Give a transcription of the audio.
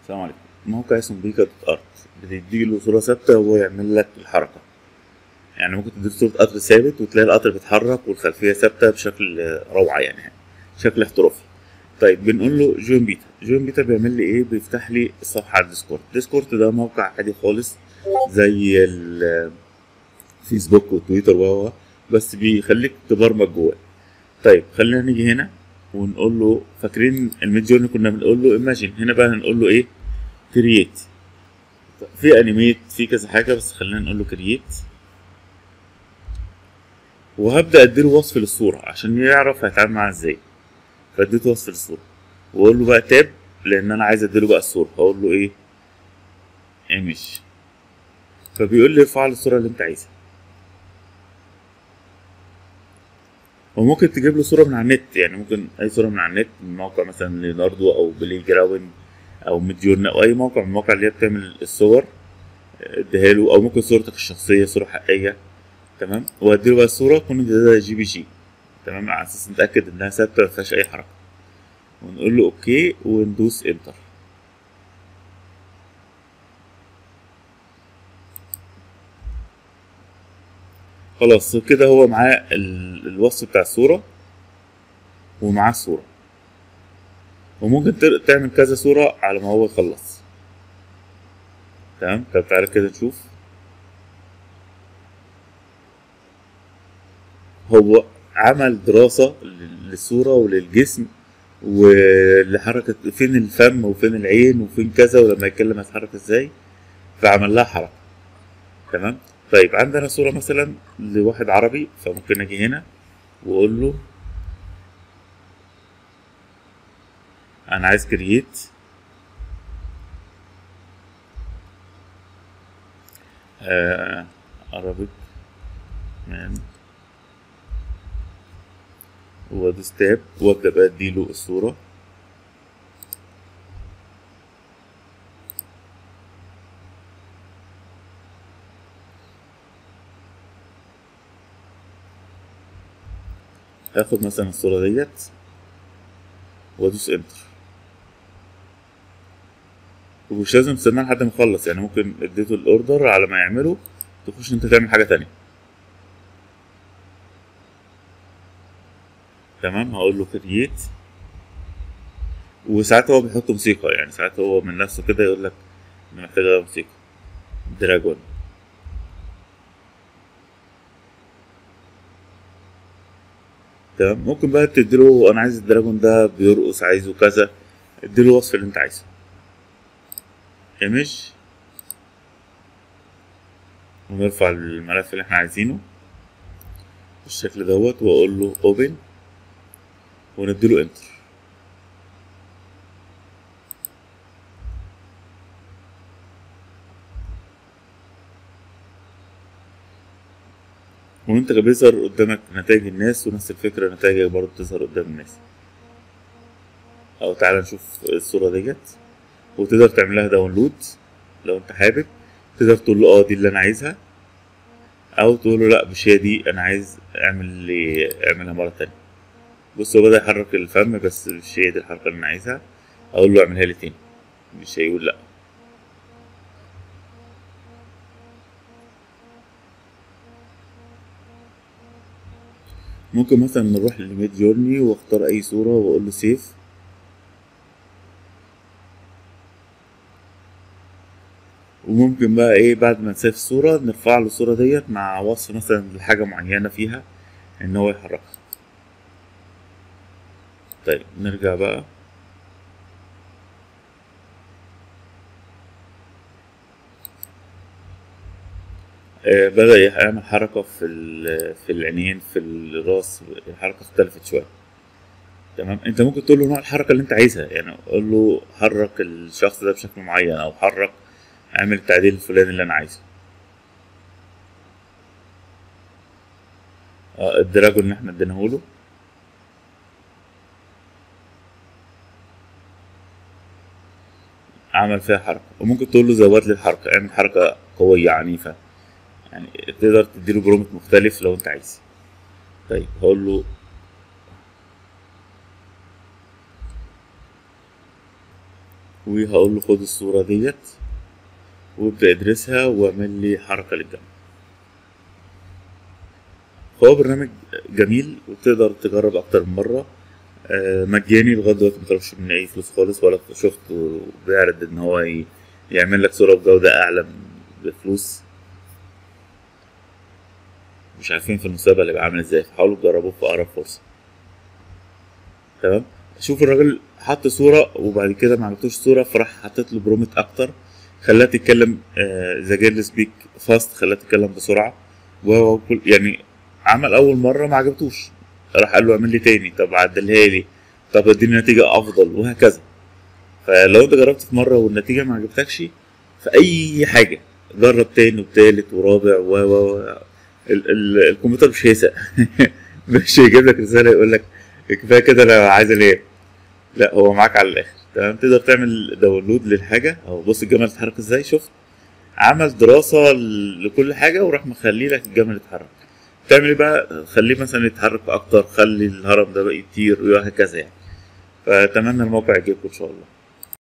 السلام عليكم موقع اسمه بيكا دوت ارت بتديله صورة ثابتة وهو يعمل لك الحركة يعني ممكن تديله صورة قطر ثابت وتلاقي القطر بيتحرك والخلفية ثابتة بشكل روعة يعني شكل احترافي طيب بنقول له جوين بيتا جوين بيتا بيعمل لي ايه بيفتح لي الصفحة على الديسكورد ديسكورد ده موقع عادي خالص زي الفيسبوك وتويتر و بس بيخليك تبرمج جواه طيب خلينا نيجي هنا ونقول له فاكرين الميد جورني كنا بنقول له ايماجين هنا بقى هنقول له ايه كرييت في انيميت في كذا حاجه بس خلينا نقول له كرييت وهبدا اديله وصف للصوره عشان يعرف هيتعامل معاها ازاي فاديته وصف للصوره واقول له بقى تاب لان انا عايز اديله بقى الصوره هقول له ايه ايمج فبيقول لي ارفع لي الصوره اللي انت عايزها وممكن تجيب له صوره من على النت يعني ممكن اي صوره من على النت من موقع مثلا ليوناردو او بلاي جراوند او ميديورن او اي موقع من المواقع اللي هي بتعمل الصور اديها له او ممكن صورتك الشخصيه صوره حقيقيه تمام واديله بقى الصوره تكون ده جي بي جي تمام على اساس نتاكد انها ثابته ما فيهاش اي حركه ونقول له اوكي وندوس انتر خلاص كده هو معاه الوصف بتاع الصورة ومعاه الصورة وممكن تعمل كذا صورة على ما هو يخلص تمام طب تعالى كده نشوف هو عمل دراسة للصورة وللجسم ولحركة فين الفم وفين العين وفين كذا ولما يتكلم هيتحرك ازاي فعمل لها حركة تمام طيب عندنا صورة مثلا لواحد عربي فممكن اجي هنا واقول له انا عايز كرييت عربي مان وادوس تاب وابدا بقى اديله الصورة هاخد مثلا الصورة ديت وادوس انتر ومش لازم تستنى لحد ما يخلص يعني ممكن اديته الاوردر على ما يعمله تخش انت تعمل حاجة تانية تمام هقول له كرييت وساعات هو بيحط موسيقى يعني ساعات هو من نفسه كده يقول لك انا محتاج موسيقى دراجون تمام ممكن بقى تديله انا عايز الدراجون ده بيرقص عايزه كذا اديله الوصف اللي انت عايزه ايمج ونرفع الملف اللي احنا عايزينه بالشكل دوت واقول له اوبن ونديله انتر وانت بيظهر قدامك نتائج الناس ونفس الفكرة نتائجك برضه تظهر قدام الناس او تعالى نشوف الصورة ديت وتقدر تعملها داونلود لو انت حابب تقدر تقول له اه دي اللي انا عايزها او تقول له لا مش هي دي انا عايز اعمل لي اعملها مرة تانية بص هو بدأ يحرك الفم بس مش هي دي الحركة اللي انا عايزها اقول له اعملها لي تاني مش هيقول لا ممكن مثلا نروح للميد جورني واختار اي صورة واقول له سيف وممكن بقى ايه بعد ما نسيف الصورة نرفع له الصورة ديت مع وصف مثلا لحاجة معينة فيها ان هو يحركها طيب نرجع بقى آه بدأ يعمل حركة في في العينين في الراس الحركة اختلفت شوية تمام انت ممكن تقول له نوع الحركة اللي انت عايزها يعني قول له حرك الشخص ده بشكل معين او حرك اعمل التعديل الفلاني اللي انا عايزه آه الدراجون اللي احنا اديناهوله عمل فيها حركة وممكن تقول له زود لي الحركة اعمل حركة قوية عنيفة يعني تقدر تديله برومت مختلف لو انت عايز طيب هقول له وهقول له خد الصورة ديت وابدأ ادرسها واعمل لي حركة للجنب هو برنامج جميل وتقدر تجرب أكتر من مرة آه، مجاني لغاية دلوقتي مطلبش مني أي فلوس خالص ولا شفت بيعرض إن هو ي- يعمل لك صورة بجودة أعلى بفلوس مش عارفين في المستقبل هيبقى عامل ازاي فحاولوا تجربوه في أقرب فرصة تمام شوف الراجل حط صورة وبعد كده ما عجبتوش صورة فراح حطيت له برومت أكتر خلاها تتكلم ذا جيرل سبيك فاست خلاها تتكلم بسرعة وهو كل يعني عمل أول مرة ما عجبتوش راح قال له اعمل لي تاني طب عدلها لي طب اديني نتيجة أفضل وهكذا فلو أنت جربت في مرة والنتيجة ما عجبتكش في أي حاجة جرب تاني وتالت ورابع و و و ال- ال- الكمبيوتر مش هيسق مش هيجيب لك رسالة يقول لك كفاية كده أنا عايز أنام لا هو معاك على الآخر تمام تقدر تعمل داونلود للحاجة أو بص الجمل اتحرك ازاي شفت عمل دراسة ل- لكل حاجة وراح مخلي لك الجمل يتحرك تعمل ايه بقى خليه مثلا يتحرك اكتر خلي الهرم ده بقى يطير وهكذا يعني فاتمنى الموقع يعجبكم ان شاء الله